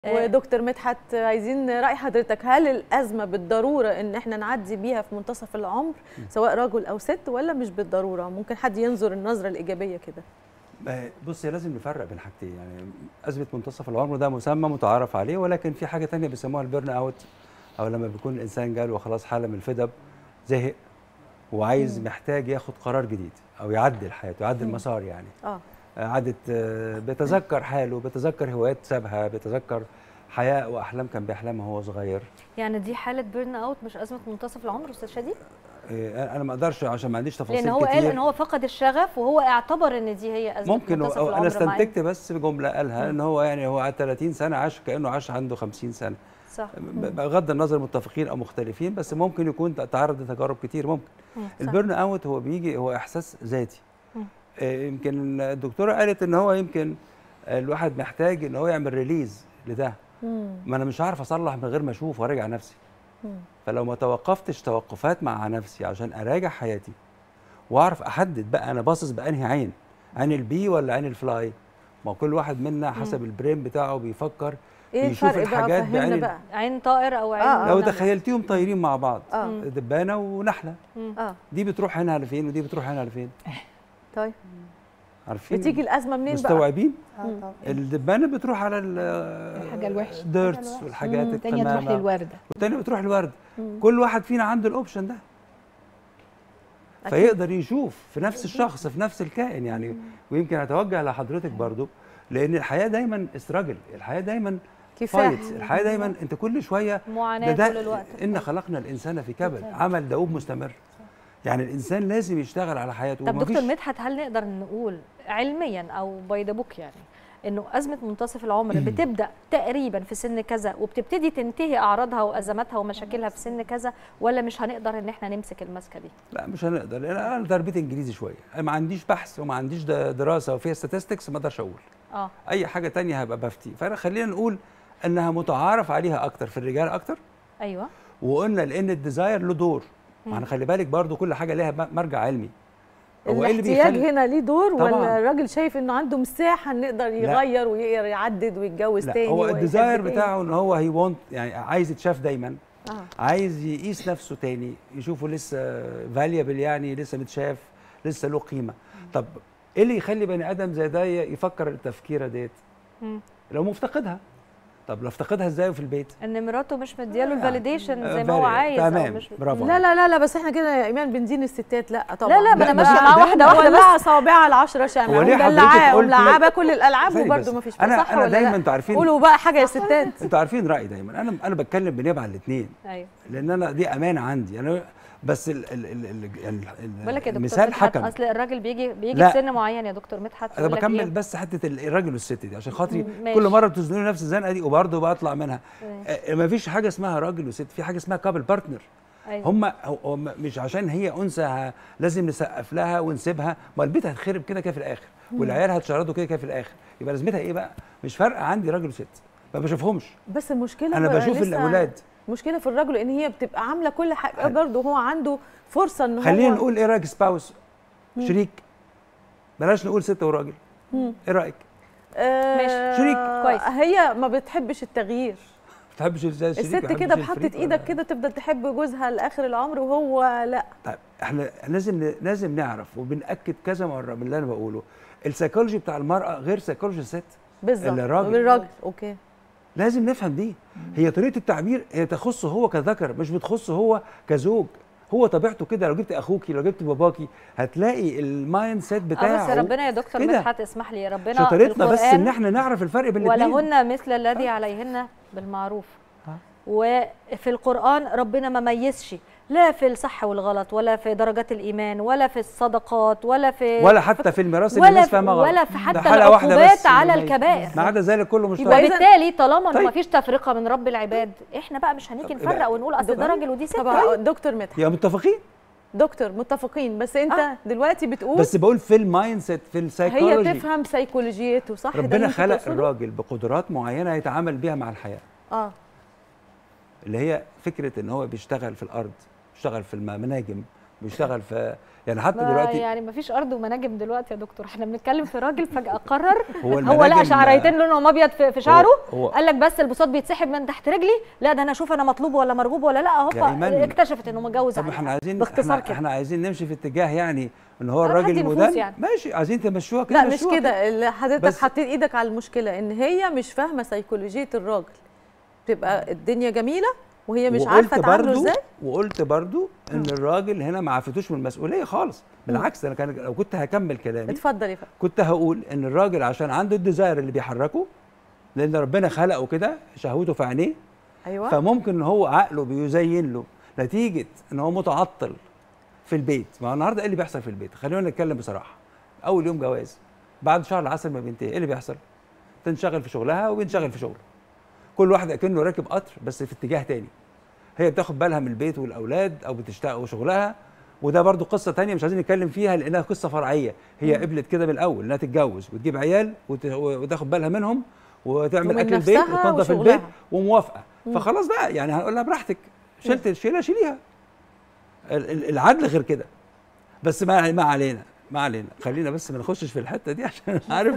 ودكتور مدحت عايزين راي حضرتك هل الازمه بالضروره ان احنا نعدي بيها في منتصف العمر سواء رجل او ست ولا مش بالضروره ممكن حد ينظر النظره الايجابيه كده بص لازم نفرق بين حاجتين يعني ازمه منتصف العمر ده مسمى متعارف عليه ولكن في حاجه تانية بيسموها البيرن اوت او لما بيكون الانسان جاله خلاص حاله من الفدب زهق وعايز مم. محتاج ياخد قرار جديد او يعدل حياته يعدل مم. مسار يعني اه عادة بيتذكر حاله بيتذكر هوايات سابها بيتذكر حياة وأحلام كان بيحلمها وهو صغير يعني دي حالة بيرن اوت مش أزمة منتصف العمر أستاذ شادي؟ إيه، أنا ما أقدرش عشان ما عنديش تفاصيل لأن هو كتير قال إن هو فقد الشغف وهو اعتبر إن دي هي أزمة ممكن منتصف أو العمر أنا مع استنتجت بس جملة قالها إن هو يعني هو على 30 سنة عاش كأنه عاش عنده 50 سنة صح بغض النظر متفقين أو مختلفين بس ممكن يكون تعرض لتجارب كتير ممكن مم، صح. البيرن اوت هو بيجي هو إحساس ذاتي مم. إيه، يمكن الدكتورة قالت إن هو يمكن الواحد محتاج إن هو يعمل ريليز لده مم. ما انا مش عارف اصلح من غير ما اشوف وارجع نفسي مم. فلو ما توقفتش توقفات مع نفسي عشان اراجع حياتي واعرف احدد بقى انا باصص بانهي عين عين البي ولا عين الفلاي ما هو كل واحد منا حسب البرين بتاعه بيفكر ايه بيشوف الفرق بقى الحاجات فهمنا بعين بقى عين طائر أو عين آه، آه. لو نملة. تخيلتيهم طايرين مع بعض اه دبانه ونحله اه دي بتروح هنا لفين ودي بتروح هنا لفين طيب عارفين بتيجي الازمه منين بقى مستوعبين اه طبعا الدبانه بتروح على ال- الحاجة الوحشة. الديرتس والحاجات التانية تروح القمامة. للوردة والتانية بتروح الورد مم. كل واحد فينا عنده الاوبشن ده أكيد. فيقدر يشوف في نفس الشخص في نفس الكائن يعني ويمكن اتوجه لحضرتك برضو لان الحياه دايما استراجل الحياه دايما كفاح فايت الحياه دايما انت كل شويه معاناة ده طول الوقت ان خلقنا الانسان في كبد عمل دؤوب مستمر يعني الانسان لازم يشتغل على حياته طب ومفيش- دكتور مدحت هل نقدر نقول علميا او باي ذا بوك يعني انه ازمه منتصف العمر بتبدا تقريبا في سن كذا وبتبتدي تنتهي اعراضها وازماتها ومشاكلها في سن كذا ولا مش هنقدر ان احنا نمسك المسكه دي لا مش هنقدر لان انا تربيت انجليزي شويه أنا ما عنديش بحث وما عنديش د- دراسه وفيها statistics ما اقدرش اقول اه اي حاجه تانية هبقى بفتي فانا خلينا نقول انها متعارف عليها اكتر في الرجال اكتر ايوه وقلنا لان الديزاير له دور ما احنا خلي بالك برضو كل حاجه ليها م- مرجع علمي هو ايه اللي الاحتياج بيخلي هنا ليه دور طبعاً. ولا الراجل شايف انه عنده مساحه نقدر يغير ويقدر يعدد ويتجوز لا تاني هو ويحب الديزاير تاني؟ بتاعه ان هو هي وونت يعني عايز يتشاف دايما اه عايز يقيس نفسه تاني يشوفه لسه فاليبل يعني لسه متشاف لسه له قيمه طب ايه اللي يخلي بني ادم زي ده يفكر التفكيره ديت مم. لو مفتقدها طب لو افتقدها ازاي في البيت ان مراته مش مدياله الفاليديشن آه، زي ما هو valid. عايز او تمام مش برافو لا عليك. لا لا لا بس احنا كده يا ايمان بندين الستات لا طبعا لا لا ما لا، انا بس ماشيه معاه ده- واحده واحده ولع بس صوابعها العشرة شمع هو ليه حضرتك ومدلعاه قلت لا- وملعبه كل الالعاب ثانية وبرده بس. ما فيش انا صح انا ولا دايما لا؟ انتوا عارفين قولوا بقى حاجه يا ستات انتوا عارفين رايي دايما انا انا بتكلم بنيابه على الاثنين ايوه لان انا دي امانه عندي انا بس ال ال ال ال ال بقول لك يا دكتور المثال مدحت حكم اصل الراجل بيجي بيجي لا. في سن معين يا دكتور مدحت انا يقول لك بكمل إيه؟ بس حته ال- الراجل والست دي عشان خاطري ماشي. كل مره بتزنوني نفس الزنقه دي وبرضه بطلع منها ماشي. ما فيش حاجه اسمها راجل وست في حاجه اسمها كابل بارتنر أيوة. هم هم مش عشان هي انثى ه- لازم نسقف لها ونسيبها ما البيت هتخرب كده كده في الاخر والعيال هتشردوا كده كده في الاخر يبقى لازمتها ايه بقى مش فارقه عندي راجل وست ما بشوفهمش بس المشكله انا بقى بشوف لسه- الاولاد المشكله في الرجل ان هي بتبقى عامله كل حاجه برضه هو عنده فرصه ان هو خلينا نقول ايه رايك سباوس شريك بلاش نقول ست وراجل مم. ايه رايك آه ماشي. شريك. كويس. هي ما بتحبش التغيير ما بتحبش ازاي الشريك الست ما كده بيحبش بحطت الشريك ايدك ولا- كده تفضل تحب جوزها لاخر العمر وهو لا طيب احنا لازم لازم نعرف وبناكد كذا مره من اللي انا بقوله السيكولوجي بتاع المراه غير سيكولوجي الست بالظبط الراجل. بالراجل اوكي لازم نفهم دي هي طريقه التعبير هي تخصه هو كذكر مش بتخصه هو كزوج هو طبيعته كده لو جبت اخوكي لو جبت باباكي هتلاقي المايند سيت اه بتاعه بس ربنا يا دكتور كده. مدحت اسمح لي ربنا شطارتنا بس القرآن ان احنا نعرف الفرق بين الاثنين ولهن مثل الذي عليهن بالمعروف ها. وفي القرآن ربنا ما ميزش لا في الصح والغلط ولا في درجات الإيمان ولا في الصدقات ولا في ولا حتى في الميراث اللي ولا الناس في فاهمها غلط ولا في ده حتى حلقة واحدة العقوبات بس على اللي هي- الكبائر ما عدا ذلك كله يبقى مشترك إذا- وبالتالي طالما انه طيب. ما فيش تفرقه من رب العباد احنا بقى مش هنيجي طب نفرق ونقول اصل ده طب- راجل ودي ست طبعا دكتور مدحت يبقى متفقين دكتور متفقين بس انت آه. دلوقتي بتقول بس بقول في المايند سيت في هي السايكولوجي تفهم سيكولوجيته صح ده اللي ربنا انت خلق تقصده؟ الراجل بقدرات معينه يتعامل بيها مع الحياه اه اللي هي فكره ان هو بيشتغل في الارض بيشتغل في المناجم بيشتغل في يعني حتى ما دلوقتي يعني ما فيش ارض ومناجم دلوقتي يا دكتور احنا بنتكلم في راجل فجاه قرر هو هو لقى المناجم- شعريتين لونهم ابيض في في شعره هو- قال لك بس البساط بيتسحب من تحت رجلي لا ده انا اشوف انا مطلوب ولا مرغوب ولا لا يا هوبا إيمان، اكتشفت انه متجوز طب عليها. احنا عايزين باختصار احنا, كده احنا عايزين نمشي في اتجاه يعني ان هو أنا الراجل بدي نفوس المدان يعني. ماشي عايزين تمشوها كده لا مش مشوها كده اللي حضرتك بس- حطيت ايدك على المشكله ان هي مش فاهمه سيكولوجيه الراجل بتبقى الدنيا جميله وهي مش عارفه وقلت تعامله برضو ازاي وقلت برضو ان الراجل هنا ما عفتوش من المسؤوليه خالص بالعكس انا كان لو كنت هكمل كلامي اتفضل يا فندم كنت هقول ان الراجل عشان عنده الديزاير اللي بيحركه لان ربنا خلقه كده شهوته في عينيه ايوه فممكن ان هو عقله بيزين له نتيجه ان هو متعطل في البيت ما هو النهارده ايه اللي بيحصل في البيت خلينا نتكلم بصراحه اول يوم جواز بعد شهر العسل ما بينتهي ايه اللي بيحصل تنشغل في شغلها وبينشغل في شغله كل واحد اكنه راكب قطر بس في اتجاه تاني هي بتاخد بالها من البيت والاولاد او بتشتغل شغلها وده برضو قصه تانية مش عايزين نتكلم فيها لانها قصه فرعيه هي قبلت كده من الاول انها تتجوز وتجيب عيال وت- وتاخد بالها منهم وتعمل ومن اكل البيت نفسها وتنظف وشغلها. البيت وموافقه فخلاص بقى يعني هنقول لها براحتك شلت الشيله شيليها ال- ال- العدل غير كده بس ما ما علينا ما علينا خلينا بس ما نخشش في الحته دي عشان عارف